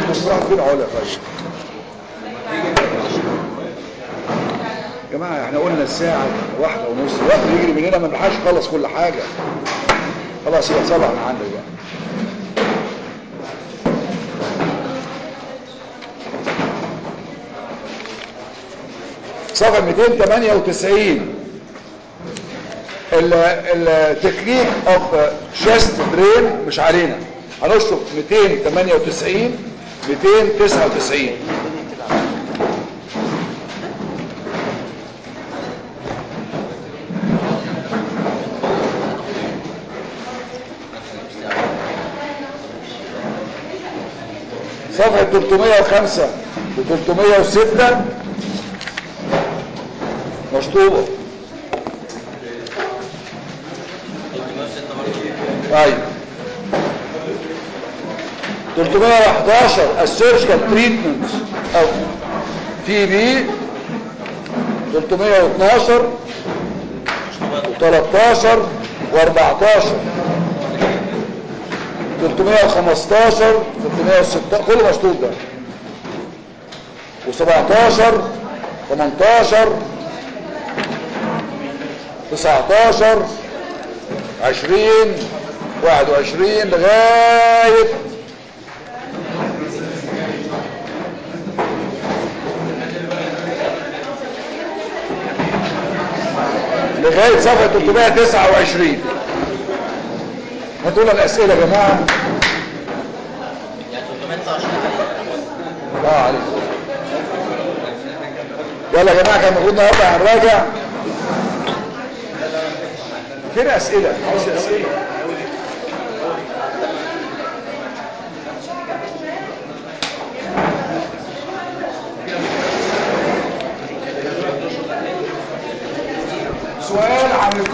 راح فين علا طيب يا جماعة احنا قلنا الساعة واحدة ونص الوقت يجري مننا ما نلحقش نخلص كل حاجة خلاص يبقى صبح من عندك بقى صفحة 298 التكنيك اوف شيست برين مش علينا هنشطب 298 299 صفحة 305 و 306 مشطوبة ايوه 311 السيرجيكال تريتمنت او تي بي 312 و13 و14 315 316 كله مشطوب ده و17 18 19 20 21 لغاية لغاية صفحة 329 هاتوا لنا الأسئلة يا جماعة يعني 329 اه عليك يلا يا جماعة كان المفروض النهارده هنراجع فين أسئلة؟ مفيش أسئلة سؤال عن